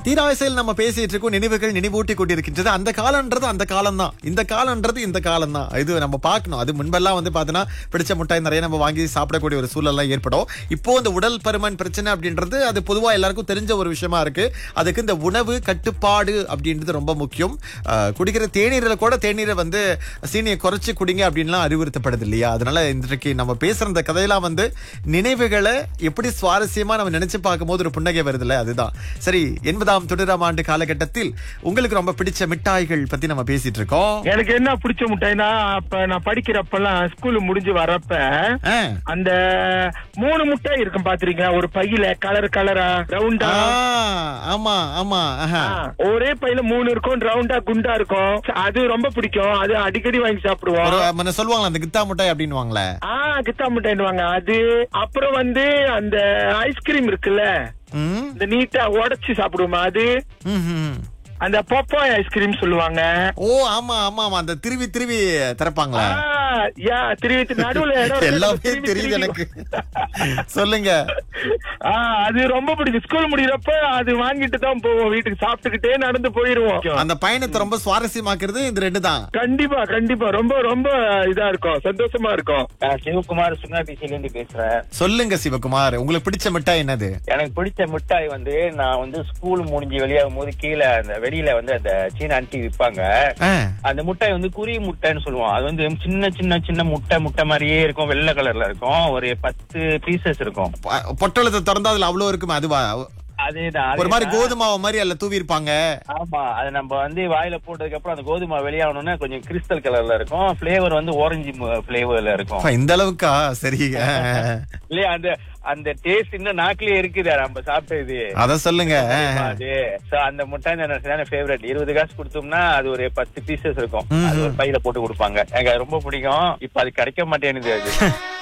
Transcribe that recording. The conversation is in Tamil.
தீராசையில் நம்ம பேசிட்டு இருக்கோம் நினைவுகள் நினைவூட்டி கொண்டிருக்கின்றது அந்த காலம்ன்றது அந்த காலம் தான் இந்த காலம்ன்றது இந்த காலம் தான் இது நம்ம பார்க்கணும் அது முன்பெல்லாம் வந்து பார்த்தீங்கன்னா பிடிச்ச முட்டாய் நிறைய நம்ம வாங்கி சாப்பிடக்கூடிய ஒரு சூழல்லாம் ஏற்படும் இப்போ இந்த உடல் பருமன் பிரச்சனை அப்படின்றது அது பொதுவா எல்லாருக்கும் தெரிஞ்ச ஒரு விஷயமா இருக்கு அதுக்கு இந்த உணவு கட்டுப்பாடு அப்படின்றது ரொம்ப முக்கியம் அஹ், குடிக்கிற தேநீரில் கூட தேநீரை வந்து சீனியை குறைச்சு குடிங்க அப்படின்லாம் அறிவுறுத்தப்படுது இல்லையா அதனால இன்றைக்கு நம்ம பேசுற இந்த கதையெல்லாம் வந்து நினைவுகளை எப்படி சுவாரஸ்யமா நம்ம நினைச்சு பார்க்கும்போது ஒரு புன்னகை வருதுல்ல அதுதான் சரி எண்பதாம் தொண்ணூறாம் ஆண்டு காலகட்டத்தில் உங்களுக்கு ரொம்ப பிடிச்ச மிட்டாய்கள் பத்தி நம்ம பேசிட்டு இருக்கோம் எனக்கு என்ன பிடிச்ச முட்டாய்னா அப்ப நான் படிக்கிறப்பெல்லாம் ஸ்கூல் முடிஞ்சு வரப்ப ஆ. அந்த மூணு முட்டாய் இருக்கும் பாத்திருக்கீங்களா ஒரு பையில கலர் கலரா ரவுண்டா ஆ, ஆமா ஆமா ஆஹா. ஒரே பையில மூணு இருக்கும் ரவுண்டா குண்டா இருக்கும் அது ரொம்ப பிடிக்கும் அது அடிக்கடி வாங்கி சாப்பிடுவோம் ஒரு முன்ன சொல்லுவாங்களா அந்த கித்தா முட்டாய் அப்படின்னுவாங்களே ஆ கித்தா முட்டாய்டுவாங்க அது அப்புறம் வந்து அந்த ஐஸ்கிரீம் இருக்குல்ல ம் இந்த நீட்டா உடைச்சு சாப்பிடுவோமா அது ம், ம். அந்த பப்பாய் ஐஸ்கிரீம் சொல்லுவாங்க ஓ ஆமா ஆமா ஆமா அந்த திருவி திருவி திறப்பாங்களா ஆ, யா திருவி திரு- நடுவுல இடம் இருக்கு. எல்லாமே திருவி தெரியுது திருவி எனக்கு சொல்லுங்க ஆ, அது ரொம்ப பிடிக்கும் ஸ்கூல் முடியிறப்ப அது வாங்கிட்டு தான் போவோம் வீட்டுக்கு சாப்பிட்டுக்கிட்டே நடந்து போயிருவோம் அந்த பயணத்தை ரொம்ப சுவாரஸ்யமாக்குறது இந்த ரெண்டு தான் கண்டிப்பா கண்டிப்பா ரொம்ப ரொம்ப இதா இருக்கும் சந்தோஷமா இருக்கும் நான் சிவகுமார் சுங்கபிசில இருந்து பேசுறேன் சொல்லுங்க சிவகுமார் உங்களுக்கு பிடிச்ச மிட்டாய் என்னது எனக்கு பிடிச்ச மிட்டாய் வந்து நான் வந்து ஸ்கூல் முடிஞ்சு வெளியாகும் போது கீழே அந்த வெளியில வந்து அந்த சீன ஆண்டி விற்பாங்க ஆ, அந்த முட்டாய் வந்து குருவி முட்டைன்னு சொல்லுவோம் அது வந்து சின்ன சின்ன சின்ன முட்டை முட்டை மாதிரியே இருக்கும் வெள்ளை கலர்ல இருக்கும் ஒரு பத்து பீசஸ் இருக்கும் பொ- பொட்டலத்தை திறந்தா அதுல அவ்வளவு இருக்குமே அதுவா அதேதான் ஒரு மாதிரி அதேதான். கோதுமை மாவு மாதிரி அதுல தூவி இருப்பாங்க ஆமா அது நம்ம வந்து வாயில போட்டதுக்கு அப்புறம் அந்த கோதுமை வெளியாகணும்னா கொஞ்சம் கிறிஸ்டல் கலர்ல இருக்கும் பிளேவர் வந்து ஆரஞ்சு பிளேவர்ல இருக்கும் அப்பா, இந்த அளவுக்கா சரி ஆ, இல்லையா அந்த அந்த டேஸ்ட் இன்னும் நாக்கிலே இருக்குது நம்ம சாப்பிட்டது அத சொல்லுங்க ஆ, அது So, அந்த முட்டாய் எனக்கு ஃபேவரட் இருபது காசு கொடுத்தோம்னா அது ஒரு பத்து பீசஸ் இருக்கும் ம், அது ஒரு பையில போட்டு கொடுப்பாங்க எனக்கு அது ரொம்ப பிடிக்கும் இப்ப அது கிடைக்க மாட்டேங்குது அது